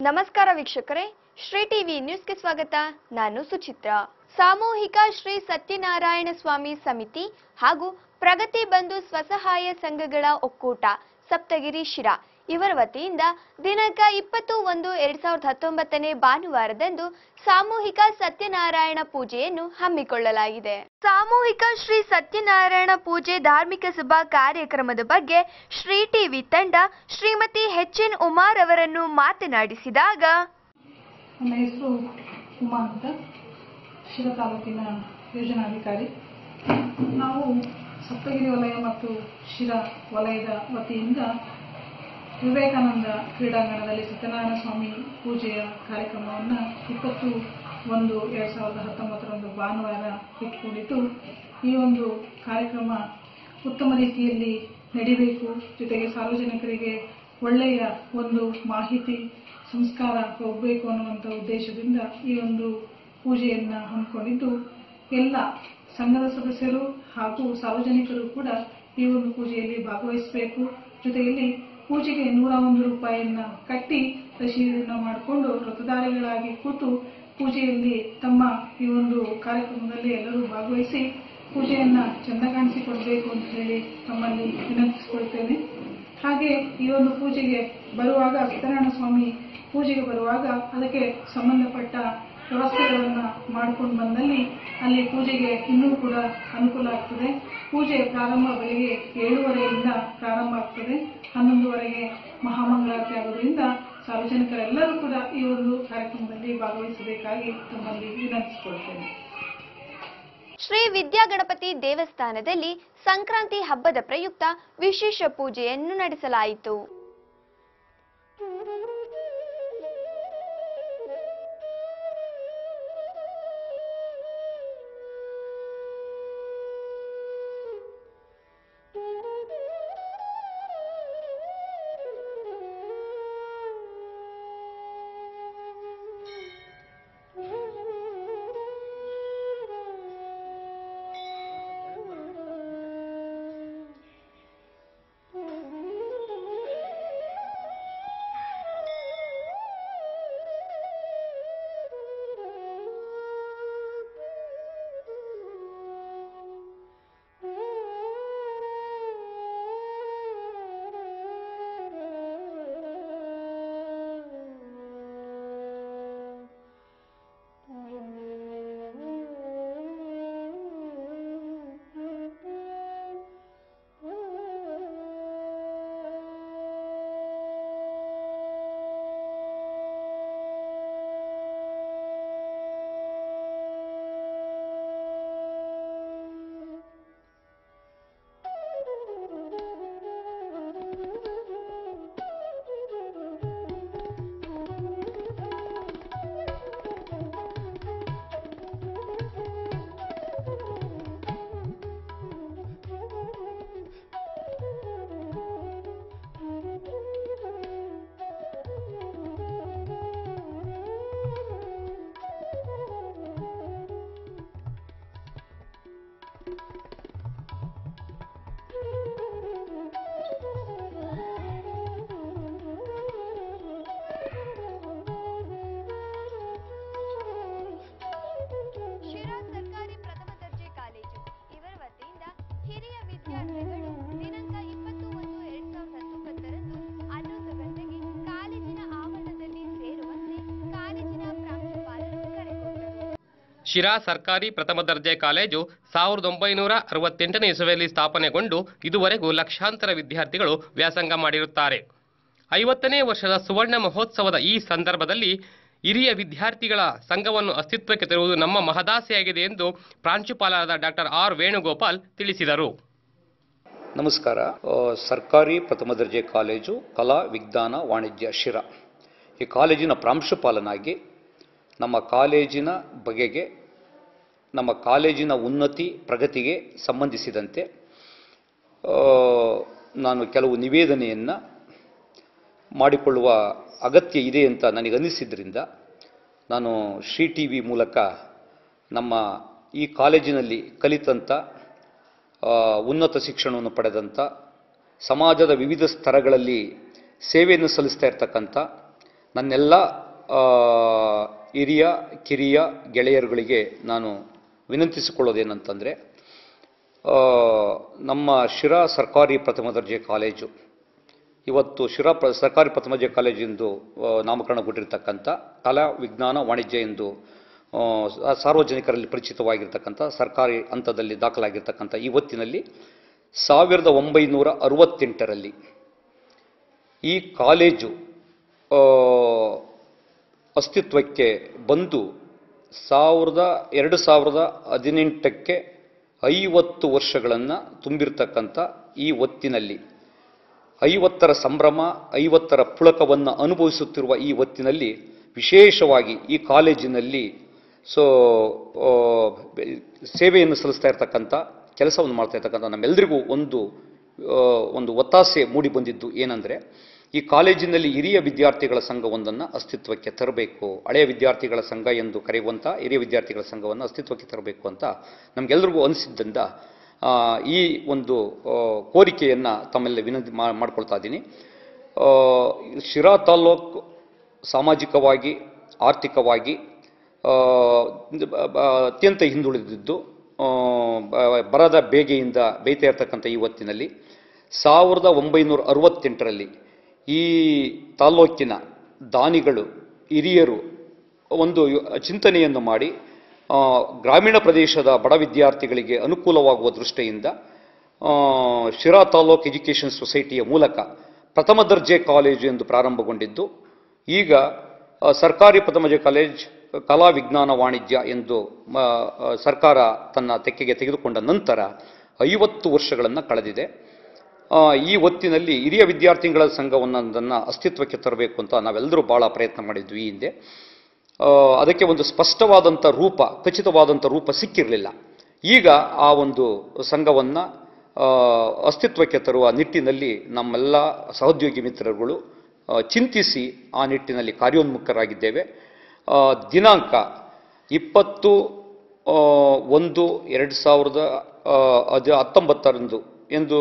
ನಮಸ್ಕಾರ ವೀಕ್ಷಕರೇ ಶ್ರೀ ಟಿವಿ ನ್ಯೂಸ್ಗೆ ಸ್ವಾಗತ ನಾನು ಸುಚಿತ್ರ ಸಾಮೂಹಿಕ ಶ್ರೀ ಸತ್ಯನಾರಾಯಣ ಸ್ವಾಮಿ ಸಮಿತಿ ಹಾಗೂ ಪ್ರಗತಿ ಬಂಧು ಸ್ವಸಹಾಯ ಸಂಘಗಳ ಒಕ್ಕೂಟ ಸಪ್ತಗಿರಿ ಶಿರಾ ಇವರ ವತಿಯಿಂದ ದಿನಾಂಕ ಇಪ್ಪತ್ತು ಒಂದು ಎರಡ್ ಸಾವಿರದ ಹತ್ತೊಂಬತ್ತನೇ ಭಾನುವಾರದಂದು ಸಾಮೂಹಿಕ ಸತ್ಯನಾರಾಯಣ ಪೂಜೆಯನ್ನು ಹಮ್ಮಿಕೊಳ್ಳಲಾಗಿದೆ ಸಾಮೂಹಿಕ ಶ್ರೀ ಸತ್ಯನಾರಾಯಣ ಪೂಜೆ ಧಾರ್ಮಿಕ ಸಭಾ ಕಾರ್ಯಕ್ರಮದ ಬಗ್ಗೆ ಶ್ರೀ ಟಿವಿ ತಂಡ ಶ್ರೀಮತಿ ಎಚ್ ಎನ್ ಉಮಾರ್ ಅವರನ್ನು ಮಾತನಾಡಿಸಿದಾಗ ನನ್ನ ಹೆಸರು ಉಮಾ ಅಂತ ಶಿರ ತಾಲೂಕಿನ ಯೋಜನಾಧಿಕಾರಿ ನಾವು ಸಪ್ತಗಿರಿ ವಲಯ ಮತ್ತು ಶಿರ ವಲಯದ ವತಿಯಿಂದ ವಿವೇಕಾನಂದ ಕ್ರೀಡಾಂಗಣದಲ್ಲಿ ಸತ್ಯನಾರಾಯಣ ಸ್ವಾಮಿ ಪೂಜೆಯ ಕಾರ್ಯಕ್ರಮವನ್ನು ಇಪ್ಪತ್ತು ಒಂದು ಎರಡು ಸಾವಿರದ ಹತ್ತೊಂಬತ್ತರಂದು ಭಾನುವಾರ ಇಟ್ಕೊಂಡಿದ್ದು ಈ ಒಂದು ಕಾರ್ಯಕ್ರಮ ಉತ್ತಮ ರೀತಿಯಲ್ಲಿ ನಡಿಬೇಕು ಜೊತೆಗೆ ಸಾರ್ವಜನಿಕರಿಗೆ ಒಳ್ಳೆಯ ಒಂದು ಮಾಹಿತಿ ಸಂಸ್ಕಾರ ಹೋಗಬೇಕು ಅನ್ನುವಂಥ ಉದ್ದೇಶದಿಂದ ಈ ಒಂದು ಪೂಜೆಯನ್ನು ಹಮ್ಮಿಕೊಂಡಿದ್ದು ಎಲ್ಲ ಸಂಘದ ಸದಸ್ಯರು ಹಾಗೂ ಸಾರ್ವಜನಿಕರು ಕೂಡ ಈ ಒಂದು ಪೂಜೆಯಲ್ಲಿ ಭಾಗವಹಿಸಬೇಕು ಜೊತೆಯಲ್ಲಿ ಪೂಜೆಗೆ ನೂರ ಒಂದು ರೂಪಾಯಿಯನ್ನ ಕಟ್ಟಿ ರಶೀದನ್ನ ಮಾಡಿಕೊಂಡು ವ್ರತಧಾರಿಗಳಾಗಿ ಕೂತು ಪೂಜೆಯಲ್ಲಿ ತಮ್ಮ ಈ ಒಂದು ಕಾರ್ಯಕ್ರಮದಲ್ಲಿ ಎಲ್ಲರೂ ಭಾಗವಹಿಸಿ ಪೂಜೆಯನ್ನ ಚೆಂದ ಕಾಣಿಸಿಕೊಡ್ಬೇಕು ಅಂತ ಹೇಳಿ ತಮ್ಮಲ್ಲಿ ವಿನಂತಿಸಿಕೊಳ್ತೇನೆ ಹಾಗೆ ಈ ಒಂದು ಪೂಜೆಗೆ ಬರುವಾಗ ಸತ್ಯನಾರಾಯಣ ಸ್ವಾಮಿ ಪೂಜೆಗೆ ಬರುವಾಗ ಅದಕ್ಕೆ ಸಂಬಂಧಪಟ್ಟ ವ್ಯವಸ್ಥೆಗಳನ್ನ ಮಾಡ್ಕೊಂಡು ಬಂದಲ್ಲಿ ಅಲ್ಲಿ ಪೂಜೆಗೆ ಇನ್ನೂ ಕೂಡ ಅನುಕೂಲ ಆಗ್ತದೆ ಪೂಜೆ ಪ್ರಾರಂಭ ಬೆಳಿಗ್ಗೆ ಏಳುವರೆಯಿಂದ ಪ್ರಾರಂಭ ಆಗ್ತದೆ ಹನ್ನೊಂದುವರೆಗೆ ಮಹಾಮಂಗಳಾರತಿ ಆಗೋದ್ರಿಂದ ಸಾರ್ವಜನಿಕರೆಲ್ಲರೂ ಕೂಡ ಈ ಒಂದು ಕಾರ್ಯಕ್ರಮದಲ್ಲಿ ಭಾಗವಹಿಸಬೇಕಾಗಿ ತಮ್ಮಲ್ಲಿ ವಿನಂತಿಸಿಕೊಳ್ತೇನೆ ಶ್ರೀ ವಿದ್ಯಾಗಣಪತಿ ದೇವಸ್ಥಾನದಲ್ಲಿ ಸಂಕ್ರಾಂತಿ ಹಬ್ಬದ ಪ್ರಯುಕ್ತ ವಿಶೇಷ ಪೂಜೆಯನ್ನು ನಡೆಸಲಾಯಿತು ಶಿರಾ ಸರ್ಕಾರಿ ಪ್ರಥಮ ದರ್ಜೆ ಕಾಲೇಜು ಇವರ ವತಿಯಿಂದ ಹಿರಿಯ ವಿದ್ಯಾರ್ಥಿಗಳು ದಿನಾಂಕ ಇಪ್ಪತ್ತು ಒಂದು ಎರಡ್ ಸಾವಿರದ ಹತ್ತೊಂಬತ್ತರಂದು ಹನ್ನೊಂದು ಗಂಟೆಗೆ ಕಾಲೇಜಿನ ಆವರಣದಲ್ಲಿ ಸೇರುವಂತೆ ಕಾಲೇಜಿನ ಪ್ರಾಂಶುಪಾಲರು ಕರೆ ಕೊಟ್ಟರು ಶಿರಾ ಸರ್ಕಾರಿ ಪ್ರಥಮ ದರ್ಜೆ ಕಾಲೇಜು ಸಾವಿರದ ಒಂಬೈನೂರ ಅರವತ್ತೆಂಟನೇ ಇಸವಿಯಲ್ಲಿ ಸ್ಥಾಪನೆಗೊಂಡು ಇದುವರೆಗೂ ಲಕ್ಷಾಂತರ ವಿದ್ಯಾರ್ಥಿಗಳು ವ್ಯಾಸಂಗ ಮಾಡಿರುತ್ತಾರೆ ಐವತ್ತನೇ ವರ್ಷದ ಸುವರ್ಣ ಮಹೋತ್ಸವದ ಈ ಸಂದರ್ಭದಲ್ಲಿ ಹಿರಿಯ ವಿದ್ಯಾರ್ಥಿಗಳ ಸಂಘವನ್ನು ಅಸ್ತಿತ್ವಕ್ಕೆ ತರುವುದು ನಮ್ಮ ಮಹದಾಸೆಯಾಗಿದೆ ಎಂದು ಪ್ರಾಂಶುಪಾಲರಾದ ಡಾಕ್ಟರ್ ಆರ್ ವೇಣುಗೋಪಾಲ್ ತಿಳಿಸಿದರು ನಮಸ್ಕಾರ ಆ, ಸರ್ಕಾರಿ ಪ್ರಥಮ ದರ್ಜೆ ಕಾಲೇಜು ಕಲಾ ವಿಜ್ಞಾನ ವಾಣಿಜ್ಯ ಶಿರಾ ಈ ಕಾಲೇಜಿನ ಪ್ರಾಂಶುಪಾಲನಾಗಿ ನಮ್ಮ ಕಾಲೇಜಿನ ಬಗೆಗೆ ನಮ್ಮ ಕಾಲೇಜಿನ ಉನ್ನತಿ ಪ್ರಗತಿಗೆ ಸಂಬಂಧಿಸಿದಂತೆ ಆ, ನಾನು ಕೆಲವು ನಿವೇದನೆಯನ್ನು ಮಾಡಿಕೊಳ್ಳುವ ಅಗತ್ಯ ಇದೆ ಅಂತ ನನಗನ್ನಿಸಿದ್ರಿಂದ ನಾನು ಶ್ರೀ ಟಿ ವಿ ಮೂಲಕ ನಮ್ಮ ಈ ಕಾಲೇಜಿನಲ್ಲಿ ಕಲಿತಂಥ ಆ, ಉನ್ನತ ಶಿಕ್ಷಣವನ್ನು ಪಡೆದಂಥ ಸಮಾಜದ ವಿವಿಧ ಸ್ತರಗಳಲ್ಲಿ ಸೇವೆಯನ್ನು ಸಲ್ಲಿಸ್ತಾ ಇರ್ತಕ್ಕಂಥ ನನ್ನೆಲ್ಲ ಆ, ಹಿರಿಯ ಕಿರಿಯ ಗೆಳೆಯರುಗಳಿಗೆ ನಾನು ವಿನಂತಿಸಿಕೊಳ್ಳೋದೇನಂತಂದರೆ ಆ, ನಮ್ಮ ಶಿರಾ ಸರ್ಕಾರಿ ಪ್ರಥಮ ದರ್ಜೆ ಕಾಲೇಜು ಇವತ್ತು ಶಿರಾ ಪ್ರ ಸರ್ಕಾರಿ ಪ್ರಥಮ ದರ್ಜೆ ಕಾಲೇಜು ಎಂದು ಆ, ನಾಮಕರಣಗೊಂಡಿರ್ತಕ್ಕಂಥ ಕಲಾ ವಿಜ್ಞಾನ ವಾಣಿಜ್ಯ ಎಂದು ಆ, ಸ- ಸಾರ್ವಜನಿಕರಲ್ಲಿ ಪರಿಚಿತವಾಗಿರ್ತಕ್ಕಂಥ ಸರ್ಕಾರಿ ಹಂತದಲ್ಲಿ ದಾಖಲಾಗಿರ್ತಕ್ಕಂಥ ಈ ಹೊತ್ತಿನಲ್ಲಿ ಸಾವಿರದ ಒಂಬೈನೂರ ಅರವತ್ತೆಂಟರಲ್ಲಿ ಈ ಕಾಲೇಜು ಆ, ಅಸ್ತಿತ್ವಕ್ಕೆ ಬಂದು ಸಾವಿರದ ಎರಡು ಸಾವಿರದ ಹದಿನೆಂಟಕ್ಕೆ ಐವತ್ತು ವರ್ಷಗಳನ್ನು ತುಂಬಿರ್ತಕ್ಕಂಥ ಈ ಹೊತ್ತಿನಲ್ಲಿ ಐವತ್ತರ ಸಂಭ್ರಮ ಐವತ್ತರ ಪುಳಕವನ್ನು ಅನುಭವಿಸುತ್ತಿರುವ ಈ ಹೊತ್ತಿನಲ್ಲಿ ವಿಶೇಷವಾಗಿ ಈ ಕಾಲೇಜಿನಲ್ಲಿ ಸೊ ಆ, ಸೇವೆಯನ್ನು ಸಲ್ಲಿಸ್ತಾ ಇರ್ತಕ್ಕಂಥ ಕೆಲಸವನ್ನು ಮಾಡ್ತಾ ಇರ್ತಕ್ಕಂಥ ನಮ್ಮೆಲ್ಲರಿಗೂ ಒಂದು ಆ, ಒಂದು ಒತ್ತಾಸೆ ಮೂಡಿ ಬಂದಿದ್ದು ಏನಂದರೆ ಈ ಕಾಲೇಜಿನಲ್ಲಿ ಹಿರಿಯ ವಿದ್ಯಾರ್ಥಿಗಳ ಸಂಘವೊಂದನ್ನು ಅಸ್ತಿತ್ವಕ್ಕೆ ತರಬೇಕು ಹಳೆಯ ವಿದ್ಯಾರ್ಥಿಗಳ ಸಂಘ ಎಂದು ಕರೆಯುವಂಥ ಹಿರಿಯ ವಿದ್ಯಾರ್ಥಿಗಳ ಸಂಘವನ್ನು ಅಸ್ತಿತ್ವಕ್ಕೆ ತರಬೇಕು ಅಂತ ನಮಗೆಲ್ಲರಿಗೂ ಅನಿಸಿದ್ದರಿಂದ ಆ, ಈ ಒಂದು ಆ, ಕೋರಿಕೆಯನ್ನು ತಮ್ಮೆಲ್ಲ ವಿನಂತಿ ಮಾ ಮಾಡ್ಕೊಳ್ತಾ ಇದ್ದೀನಿ ಆ, ಶಿರಾ ತಾಲ್ಲೂಕು ಸಾಮಾಜಿಕವಾಗಿ ಆರ್ಥಿಕವಾಗಿ ಆ, ಬ- ಬ- ಅತ್ಯಂತ ಹಿಂದುಳಿದಿದ್ದು ಆ, ಬ- ಬರದ ಬೇಗೆಯಿಂದ ಬೇಯ್ತಾ ಇರ್ತಕ್ಕಂಥ ಈ ಹೊತ್ತಿನಲ್ಲಿ ಸಾವಿರದ ಒಂಬೈನೂರ ಅರವತ್ತೆಂಟರಲ್ಲಿ ಈ ತಾಲ್ಲೂಕಿನ ದಾನಿಗಳು ಹಿರಿಯರು ಒಂದು ಯು- ಚಿಂತನೆಯನ್ನು ಮಾಡಿ ಆ, ಗ್ರಾಮೀಣ ಪ್ರದೇಶದ ಬಡ ವಿದ್ಯಾರ್ಥಿಗಳಿಗೆ ಅನುಕೂಲವಾಗುವ ದೃಷ್ಟಿಯಿಂದ ಆ, ಶಿರಾ ತಾಲೂಕ್ ಎಜುಕೇಷನ್ ಸೊಸೈಟಿಯ ಮೂಲಕ ಪ್ರಥಮ ದರ್ಜೆ ಕಾಲೇಜು ಎಂದು ಪ್ರಾರಂಭಗೊಂಡಿದ್ದು ಈಗ ಆ, ಸರ್ಕಾರಿ ಪ್ರಥಮ ದರ್ಜೆ ಕಾಲೇಜ್ ಕಲಾ ವಿಜ್ಞಾನ ವಾಣಿಜ್ಯ ಎಂದು ಮ, ಆ, ಸರ್ಕಾರ ತನ್ನ ತೆಕ್ಕೆಗೆ ತೆಗೆದುಕೊಂಡ ನಂತರ ಐವತ್ತು ವರ್ಷಗಳನ್ನು ಕಳೆದಿದೆ ಆ, ಈ ಹೊತ್ತಿನಲ್ಲಿ ಹಿರಿಯ ವಿದ್ಯಾರ್ಥಿಗಳ ಸಂಘವನ್ನೊಂದನ್ನು ಅಸ್ತಿತ್ವಕ್ಕೆ ತರಬೇಕು ಅಂತ ನಾವೆಲ್ಲರೂ ಭಾಳ ಪ್ರಯತ್ನ ಮಾಡಿದ್ವಿ ಈ ಹಿಂದೆ ಆ, ಅದಕ್ಕೆ ಒಂದು ಸ್ಪಷ್ಟವಾದಂಥ ರೂಪ ಖಚಿತವಾದಂಥ ರೂಪ ಸಿಕ್ಕಿರಲಿಲ್ಲ ಈಗ ಆ ಒಂದು ಸಂಘವನ್ನು ಅಸ್ತಿತ್ವಕ್ಕೆ ತರುವ ನಿಟ್ಟಿನಲ್ಲಿ ನಮ್ಮೆಲ್ಲ ಸಹೋದ್ಯೋಗಿ ಮಿತ್ರರುಗಳು ಆ, ಚಿಂತಿಸಿ ಆ ನಿಟ್ಟಿನಲ್ಲಿ ಕಾರ್ಯೋನ್ಮುಖರಾಗಿದ್ದೇವೆ ಆ, ದಿನಾಂಕ ಇಪ್ಪತ್ತು ಆ, ಒಂದು ಎರಡು ಸಾವಿರದ ಆ, ಅದು ಹತ್ತೊಂಬತ್ತರಂದು ಎಂದು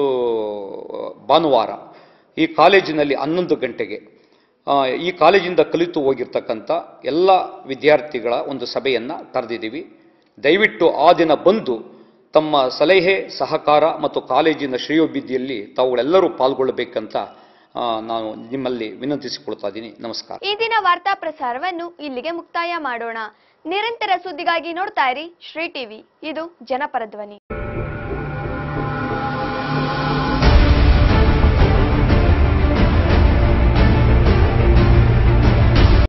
ಭಾನುವಾರ ಈ ಕಾಲೇಜಿನಲ್ಲಿ ಹನ್ನೊಂದು ಗಂಟೆಗೆ ಆ, ಈ ಕಾಲೇಜಿಂದ ಕಲಿತು ಹೋಗಿರ್ತಕ್ಕಂಥ ಎಲ್ಲ ವಿದ್ಯಾರ್ಥಿಗಳ ಒಂದು ಸಭೆಯನ್ನು ಕರೆದಿದ್ದೀವಿ ದಯವಿಟ್ಟು ಆ ದಿನ ಬಂದು ತಮ್ಮ ಸಲಹೆ ಸಹಕಾರ ಮತ್ತು ಕಾಲೇಜಿನ ಶ್ರೇಯೋಭಿವೃದ್ಧಿಯಲ್ಲಿ ತಾವುಗಳೆಲ್ಲರೂ ಪಾಲ್ಗೊಳ್ಳಬೇಕಂತ ಆ, ನಾನು ನಿಮ್ಮಲ್ಲಿ ವಿನಂತಿಸಿಕೊಳ್ತಾ ಇದ್ದೀನಿ ನಮಸ್ಕಾರ ಈ ದಿನ ವಾರ್ತಾ ಪ್ರಸಾರವನ್ನು ಇಲ್ಲಿಗೆ ಮುಕ್ತಾಯ ಮಾಡೋಣ ನಿರಂತರ ಸುದ್ದಿಗಾಗಿ ನೋಡ್ತಾ ಇರಿ ಶ್ರೀ ಟಿವಿ ಇದು ಜನಪರ ಧ್ವನಿ